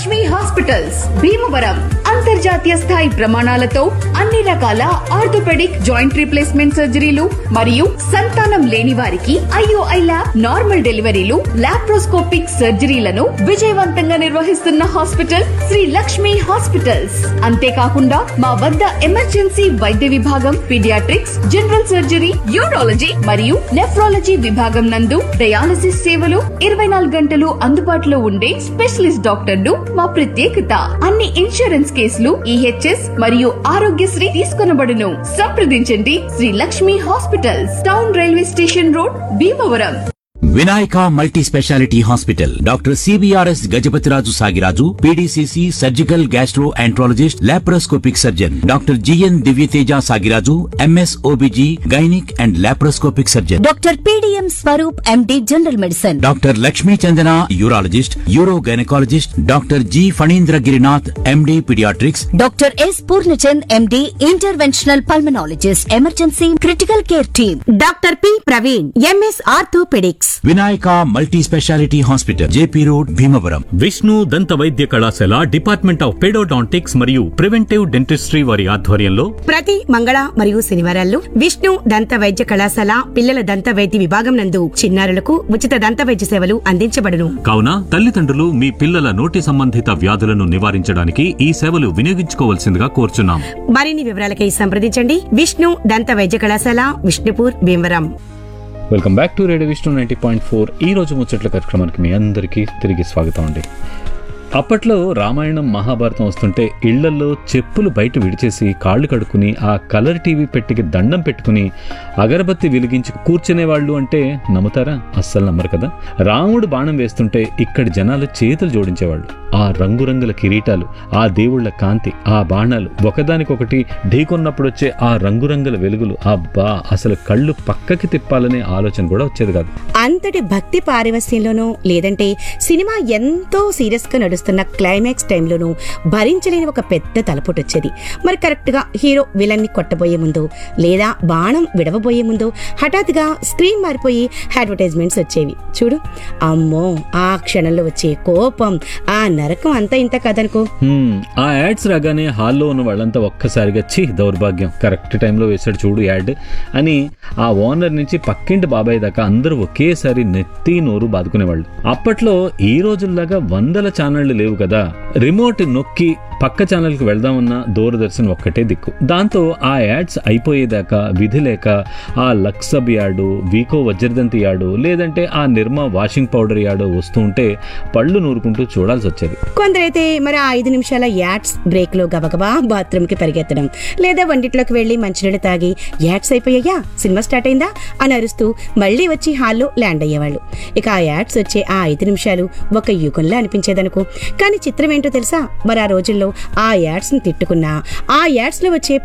Lakshmi hospitals Bhimavaram అంతర్జాతీయ స్థాయి ప్రమాణాలతో అన్ని రకాల ఆర్థోపెడిక్ జాయింట్ రీప్లేస్మెంట్ సర్జరీలు మరియు సంతానం లేని వారికి ఐఓఐ ల్యాబ్ నార్మల్ డెలివరీలు లాప్రోస్కోపిక్ సర్జరీలను విజయవంతంగా నిర్వహిస్తున్న హాస్పిటల్ శ్రీ లక్ష్మి హాస్పిటల్స్ అంతేకాకుండా మా వద్ద ఎమర్జెన్సీ వైద్య విభాగం పీడియాట్రిక్స్ జనరల్ సర్జరీ యూరాలజీ మరియు నెఫ్రాలజీ విభాగం నందు డయాలసిస్ సేవలు ఇరవై నాలుగు గంటలు అందుబాటులో ఉండే స్పెషలిస్ట్ డాక్టర్లు మా ప్రత్యేకత అన్ని ఇన్సూరెన్స్ కేసులు ఈహెచ్ఎస్ మరియు ఆరోగ్యశ్రీ తీసుకొనబడును సంప్రదించండి Sri Lakshmi hospitals town railway station road Bhimavaram Vinayaka multi speciality hospital doctor CBRS Gajapathiraju Sagiraju PDCC surgical gastroenterologist laparoscopic surgeon doctor GN Divyateja Sagiraju MS OBG gynaec and laparoscopic surgeon doctor PDM Swaroop MD general medicine doctor Lakshmi Chandana urologist uro gynaecologist doctor G Phanindra Girinath MD paediatrics doctor S Purnachand MD interventional pulmonologist emergency critical care team doctor P Praveen MS orthopaedics Vinayaka multi speciality hospital JP road Bhimavaram Vishnu దంత వైద్య కళాశాల department of pedodontics మరియు preventive dentistry వారి ఆధ్వర్యంలో ప్రతి మంగళ మరియు శనివారాల్లో విష్ణు దంత వైద్య కళాశాల పిల్లల దంత వైద్య విభాగం నందు చిన్నారులకు ఉచిత దంత వైద్య సేవలు అందించబడును కావున తల్లిదండ్రులు మీ పిల్లల నోటి సంబంధిత వ్యాధులను నివారించడానికి ఈ సేవలు వినియోగించుకోవాల్సిందిగా కోరుచున్నాం మరిన్ని వివరాలకై సంప్రదించండి విష్ణు దంత వైద్య కళాశాల Vishnupur Bhimavaram welcome back to radio Vishnu ninety point four ఈ రోజు ముచ్చట్ల కార్యక్రమానికి మీ అందరికీ తిరిగి స్వాగతం అండి అప్పట్లో రామాయణం మహాభారతం వస్తుంటే ఇళ్లల్లో చెప్పులు బయట విడిచేసి కాళ్ళు కడుక్కుని ఆ కలర్ టీవీ పెట్టికి దండం పెట్టుకుని అగరబత్తి వెలిగించి కూర్చునేవాళ్ళు అంటే నమ్ముతారా అస్సలు నమ్మరు కదా రాముడు బాణం వేస్తుంటే ఇక్కడి జనాలు చేతులు జోడించేవాళ్ళు ఆ రంగురంగుల కిరీటాలు ఆ దేవుళ్ళ కాంతి ఆ బాణాలు ఒకదానికొకటి ఢీకొన్నప్పుడు వచ్చే ఆ రంగురంగుల వెలుగులు అబ్బా అసలు కళ్ళు పక్కకి తిప్పాలనే ఆలోచన కూడా వచ్చేది కాదు అంతటి భక్తి పారివస్యంలోనూ లేదంటే సినిమా ఎంతో సీరియస్ గా నడుస్తున్న క్లైమాక్స్ టైంలోనూ భరించలేని ఒక పెద్ద తలపోటు వచ్చేది మరి కరెక్ట్ గా హీరో విలన్ ని కొట్టబోయే ముందు లేదా బాణం విడవబోయే ముందు హఠాత్తుగా స్క్రీన్ మారిపోయి అడ్వర్టైజ్మెంట్స్ వచ్చేవి చూడు అమ్మో ఆ క్షణంలో వచ్చే కోపం ఆ నరకం అంతా ఇంత కదనుకో హ్మ్, ఆ యాడ్స్ రాగానే హాల్లో ఉన్న వాళ్ళంతా ఒక్కసారిగా ఛీ దౌర్భాగ్యం కరెక్ట్ టైంలో వేశాడు చూడు యాడ్ అని ఆ ఓనర్ నుంచి పక్కింటి బాబాయ్ దాకా అందరూ ఒకేసారి నెత్తి నోరు బాదుకునేవాళ్ళు అప్పట్లో ఈ రోజుల్లాగా వందల ఛానళ్లు లేవు కదా రిమోట్ నొక్కి పక్క ఛానల్కి వెళ్దామన్నా దూరదర్శన్ ఒక్కటే దిక్కు దాంతో ఆ యాడ్స్ అయిపోయేదాకా విధి లేక ఆ లక్సబ్ యాడు వీకో వజ్రదంతి యాడు లేదంటే ఆ నిర్మా వాషింగ్ పౌడర్ యాడు వస్తూ ఉంటే పళ్ళు నూరుకుంటూ చూడాల్సి వచ్చేది కొందరైతే మరి ఆ ఐదు నిమిషాల యాడ్స్ బ్రేక్ లో గబగబా బాత్రూమ్ కి పరిగెత్తడం లేదా వంటిట్లోకి వెళ్లి మంచినీళ్ళు తాగి యాడ్స్ అయిపోయాయా సినిమా స్టార్ట్ అయిందా అని అరుస్తూ మళ్ళీ వచ్చి హాల్లో ల్యాండ్ అయ్యేవాళ్ళు ఇక ఆ యాడ్స్ వచ్చే ఆ ఐదు నిమిషాలు ఒక యుగంలా అనిపించేదనుకో కానీ చిత్రం ఏంటో తెలుసా మరి ఆ రోజుల్లో ఆ యాడ్స్ ని తిట్టుకున్నా ఆ యాడ్స్ లో వచ్చే